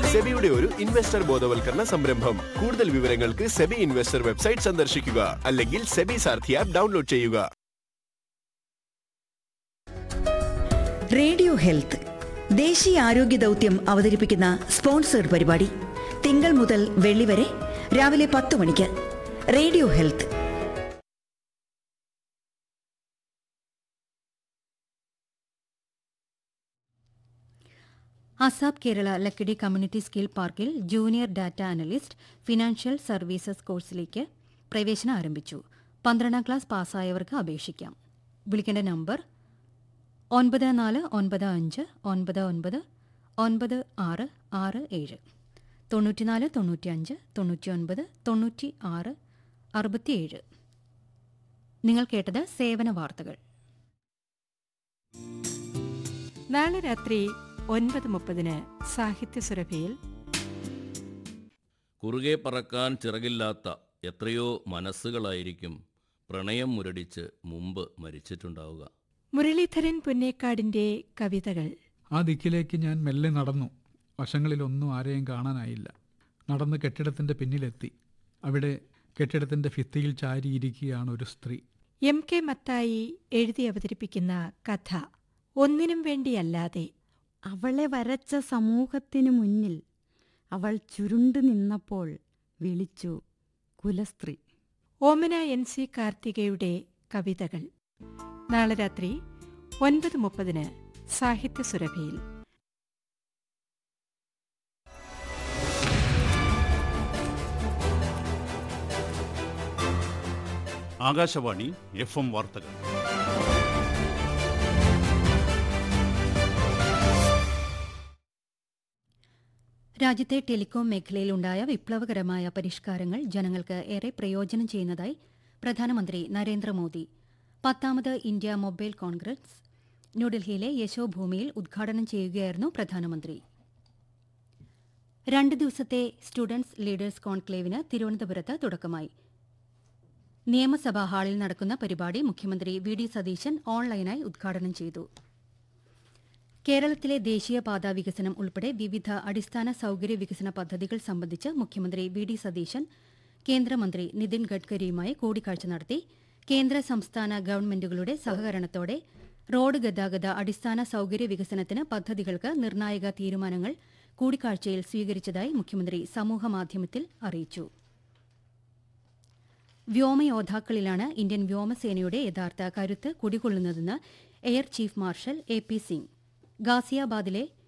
സെബിയുടെ ഒരു ഇൻവെസ്റ്റർ ബോധവൽക്കരണ സംരംഭം കൂടുതൽ വിവരങ്ങൾക്ക് സെബി ഇൻവെസ്റ്റർ വെബ്സൈറ്റ് സന്ദർശിക്കുക അല്ലെങ്കിൽ സെബി സാരഥി ആപ്പ് ഡൗൺലോഡ് ചെയ്യുക റേഡിയോ ഹെൽത്ത് ദേശീയ ആരോഗ്യ ദൗത്യം അവതരിപ്പിക്കുന്ന സ്പോൺസേഡ് പരിപാടി തിങ്കൾ മുതൽ വെള്ളി വരെ രാവിലെ പത്ത് മണിക്ക് radio health ASAP Kerala Lakkidi community skill പാർക്കിൽ junior data analyst financial services കോഴ്സിലേക്ക് പ്രവേശനം ആരംഭിച്ചു പന്ത്രണ്ടാം ക്ലാസ് പാസ്സായവർക്ക് അപേക്ഷിക്കാം വിളിക്കേണ്ട നമ്പർ ഒൻപത് നാല് ഒൻപത് അഞ്ച് ഒൻപത് ഒൻപത് ഒൻപത് ആറ് ആറ് ഏഴ് തൊണ്ണൂറ്റിനാല് തൊണ്ണൂറ്റിയഞ്ച് തൊണ്ണൂറ്റി ഒൻപത് തൊണ്ണൂറ്റി ആറ് അറുപത്തിയേഴ് നിങ്ങൾ കേട്ടത് സേവന വാർത്തകൾ നാളെ രാത്രി ഒൻപത് മുപ്പതിന് സാഹിത്യ സുരഭിയിൽ കുറുകെ പറക്കാൻ ചിറകില്ലാത്ത എത്രയോ മനസ്സുകളായിരിക്കും പ്രണയം മുരടിച്ച് മുമ്പ് മരിച്ചിട്ടുണ്ടാവുക മുരളീധരൻ പുന്നേക്കാടിന്റെ കവിതകൾ ആ ദിക്കിലേക്ക് ഞാൻ മെല്ലെ നടന്നു വശങ്ങളിലൊന്നും ആരെയും കാണാനായില്ല നടന്ന് കെട്ടിടത്തിൻ്റെ പിന്നിലെത്തി അവിടെ കെട്ടിടത്തിൻ്റെ ഭിത്തിയിൽ ചാരിയിരിക്കുകയാണ് ഒരു സ്ത്രീ എം കെ മത്തായി എഴുതി അവതരിപ്പിക്കുന്ന കഥ ഒന്നിനും വേണ്ടിയല്ലാതെ അവളെ വരച്ച സമൂഹത്തിനു മുന്നിൽ അവൾ ചുരുണ്ടു നിന്നപ്പോൾ വിളിച്ചു കുലസ്ത്രീ ഓമന എൻ സി കാർത്തികയുടെ കവിതകൾ നാളെ രാത്രി ഒൻപത് മുപ്പതിന് സാഹിത്യ സുരഭിയിൽ ആകാശവാണി എഫ് എം വാർത്തകൾ രാജ്യത്തെ ടെലികോം മേഖലയിലുണ്ടായ വിപ്ലവകരമായ പരിഷ്കാരങ്ങൾ ജനങ്ങൾക്ക് ഏറെ പ്രയോജനം ചെയ്യുന്നതായി പ്രധാനമന്ത്രി നരേന്ദ്രമോദി പത്താമത് ഇന്ത്യ മൊബൈൽ കോൺഗ്രസ് ന്യൂഡൽഹിയിലെ യശോഭൂമിയിൽ ഉദ്ഘാടനം ചെയ്യുകയായിരുന്നു പ്രധാനമന്ത്രി രണ്ട് ദിവസത്തെ സ്റ്റുഡൻസ് ലീഡേഴ്സ് കോൺക്ലേവിന് തിരുവനന്തപുരത്ത് തുടക്കമായി നിയമസഭാ ഹാളിൽ നടക്കുന്ന പരിപാടി മുഖ്യമന്ത്രി വി ഡി സതീശൻ ഓൺലൈനായി ഉദ്ഘാടനം ചെയ്തു കേരളത്തിലെ ദേശീയപാതാ വികസനം ഉൾപ്പെടെ വിവിധ അടിസ്ഥാന സൌകര്യ വികസന പദ്ധതികൾ സംബന്ധിച്ച് മുഖ്യമന്ത്രി വി ഡി സതീശൻ കേന്ദ്രമന്ത്രി നിതിൻ ഗഡ്കരിയുമായി കൂടിക്കാഴ്ച നടത്തി കേന്ദ്ര സംസ്ഥാന ഗവൺമെന്റുകളുടെ സഹകരണത്തോടെ റോഡ് ഗതാഗത അടിസ്ഥാന സൌകര്യ വികസനത്തിന് പദ്ധതികൾക്ക് നിർണായക തീരുമാനങ്ങൾ കൂടിക്കാഴ്ചയിൽ സ്വീകരിച്ചതായി മുഖ്യമന്ത്രി സമൂഹമാധ്യമത്തിൽ അറിയിച്ചു വ്യോമയോദ്ധാക്കളിലാണ് ഇന്ത്യൻ വ്യോമസേനയുടെ യഥാർത്ഥ കരുത്ത് കുടികൊള്ളുന്നതെന്ന് air chief marshal A P Singh ഗാസിയാബാദിലെ